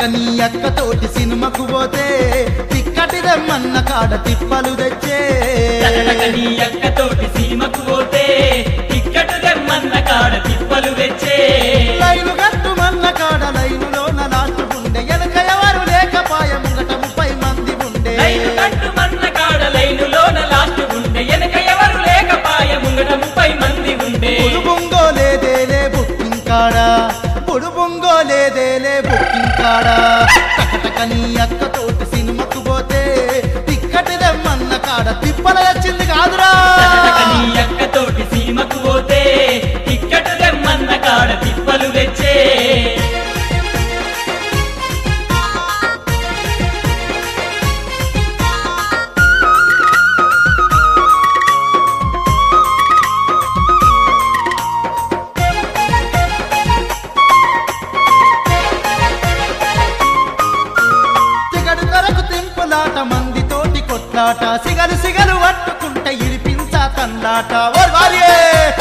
టకటక నీ అక్క తోటి సినిమాకు పోతే తిక్కటి దమ్మన్న కాడ తిప్పలు తెచ్చే టకటక నీ అక్కతోటి సీమకు పోతే టిక్కటు దెమ్మన్న కాడ తిప్పలు తెచ్చే లైను గట్టుమన్న కాడ లైనులో లాస్ట్ ఉండే వెనక ఎవరు లేకపాయ ముంగట ముప్పై మంది ఉండే లైను కట్టు మన్న కాడ లైనులోన లాస్ట్ ఉండే వెనక ఎవరు లేకపాయ ముంగట ముప్పై మంది ఉండే బుడుబుంగో లేదేలే బుక్కింగ్ కాడా బుడుబుంగో లేదేలే బుక్కింగ్ కాడా టకటక నీ అక్క తోటి సినిమాకు పోతే తిక్కటి దమ్మన్న కాడ తిప్పల వచ్చింది కాదురా టకటక నీ అక్కతోటి సీమకు పోతే టిక్కటు దెమ్మన్న కాడ తిప్పలు తెచ్చే సిగడు కొరకు తింపులాట మంది తోటి కొట్లాట సిగలు సిగలు పట్టుకుంటే ఇడిపించా తన్లాట ఓ వారియే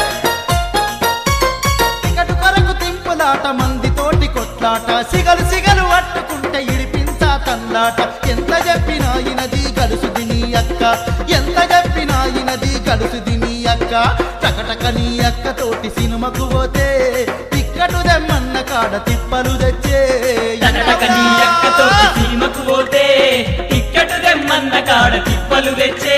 సిగడు కొరకు తింపులాట మంది తోటి కొట్లాట సిగలు సిగలు పట్టుకుంటే ఇడిపించా తన్లాట ఎంత చెప్పినా ఇనది గలుసుది నీ అక్క ఎంత చెప్పినా ఇనది గలుసుది నీ అక్క టకటక నీ అక్క తోటి సినిమాకు పోతే తిక్కటు దెమ్మన్న కాడ తిప్పలు తెచ్చే టకటక నీ అక్కతోటి సీమకు పోతే టిక్కటు దెమ్మన్న కాడ తిప్పలు తెచ్చే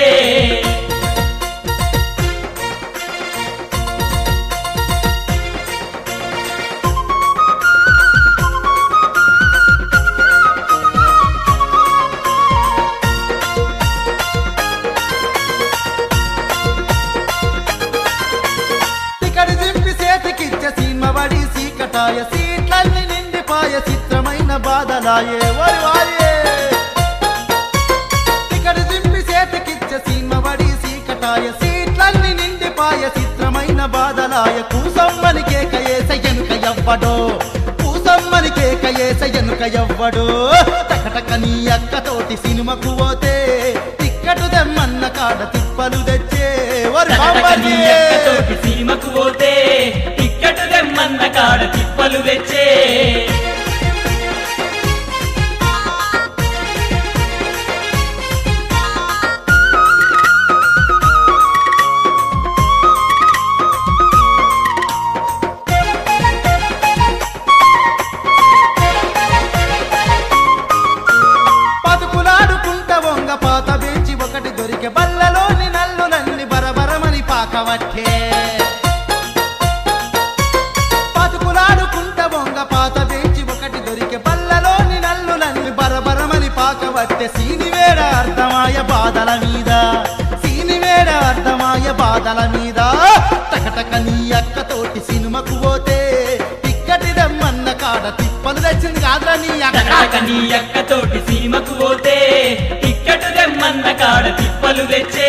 టికడి దింపి చేతికిచ్చే సీమబడి సీకటాయ సీట్లన్నీ నిండిపాయ చిత్రమైన బాధలాయే ఓరి వారియే టికడి దింపి చేతికిచ్చే సీమబడి సీకటాయ సీట్లన్నీ నిండిపాయ చిత్రమైన బాధలాయ కూసమ్మని కేక ఏస ఎనుక ఎవ్వడో కూసమ్మని కేక ఏస ఎనుక ఎవ్వడో టకటక నీ అక్క తోటి సినిమాకు పోతే టిక్కటు దెమ్మన్న కాడ తిప్పలు తెచ్చే ఓరి టకటక నీ బామ్మర్దియే. అక్కతోటి సీమకు పోతే టిక్కటు దెమ్మన్న కాడ తిప్పలు తెచ్చే పతుకులాడుకుంట వంగ పాత బెంచి ఒకటి దొరికే బల్లలోని నల్లులన్నీ బరబరమని పాకవట్టే పతుకులాడుకుంట వంగ పాత బెంచి ఒకటి దొరికే బల్లలోని నల్లులన్నీ బరబరమని పాకవట్టే సీనివేడ అర్థమాయ బాధల మీద సీనివేడ అర్థమాయ బాధల మీద టకటక నీ అక్క తోటి సినిమాకు పోతే టిక్కటి దమ్మన్న కాడ తిప్పలు తెచ్చింది కాదురా నీ టకటక అక్క నీ అక్కతోటి సీమకు పోతే టిక్కటు దెమ్మన్న కాడ తిప్పలు తెచ్చే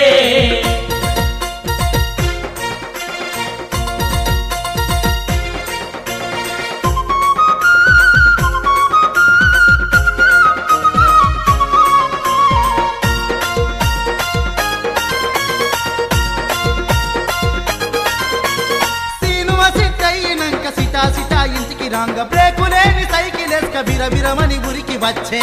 సీనువ సిట్టయినంక సిటా సిటా ఇంటికి రాంగ బ్రేకు లేని సైకిల్ ఎస్క బిరబిరమని ఉరికి వచ్చే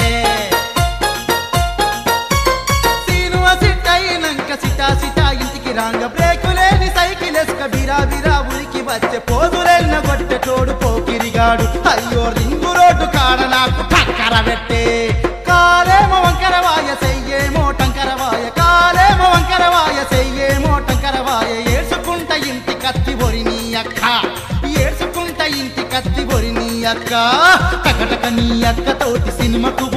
సీనువ సిట్టయినంక సిటా సిటా ఇంటికి రాంగ బ్రేకు లేని సైకిల్ ఎస్క బిరా బిరా ఉరికి వచ్చే పోదులెన్న గొట్టె తోడు పోకిరిగాడు అయ్యో రింగు రోడ్డు కాడ నాకు టక్కర పెట్టే కాలేమో వంకరవాయ చెయ్యేమో టంకరవాయ కాలేమో వంకరవాయ చెయ్యేమో టంకరవాయ ఏడ్చుకుంట ఇంటి కత్తి బొరి నీ అక్క ఏడ్చుకుంట ఇంటి కత్తి బొరి నీ అక్క టకటక నీ అక్క తోటి సినిమాకు